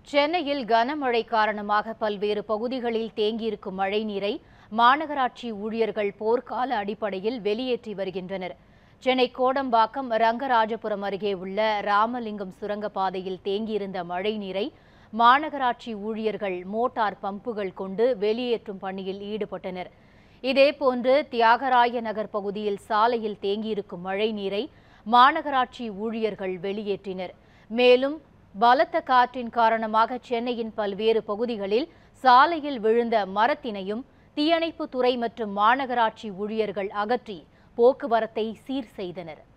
சென்னையில் கனமழை காரணமாக பல்வேறு பகுதிகளில் தேங்கியிருக்கும் மழைநீரை மாநகராட்சி ஊழியர்கள் போர்க்கால அடிப்படையில் வெளியேற்றி வருகின்றனர் சென்னை கோடம்பாக்கம் ரங்கராஜபுரம் அருகே உள்ள ராமலிங்கம் சுரங்கப்பாதையில் தேங்கியிருந்த மழைநீரை மாநகராட்சி ஊழியர்கள் மோட்டார் பம்புகள் கொண்டு வெளியேற்றும் பணியில் ஈடுபட்டனர் இதேபோன்று தியாகராய நகர் பகுதியில் சாலையில் தேங்கியிருக்கும் மழைநீரை மாநகராட்சி ஊழியர்கள் வெளியேற்றினர் மேலும் பலத்த காற்றின் காரணமாக சென்னையின் பல்வேறு பகுதிகளில் சாலையில் விழுந்த மரத்தினையும் தீயணைப்புத் துறை மற்றும் மாநகராட்சி ஊழியர்கள் அகற்றி போக்குவரத்தை சீர் செய்தனர்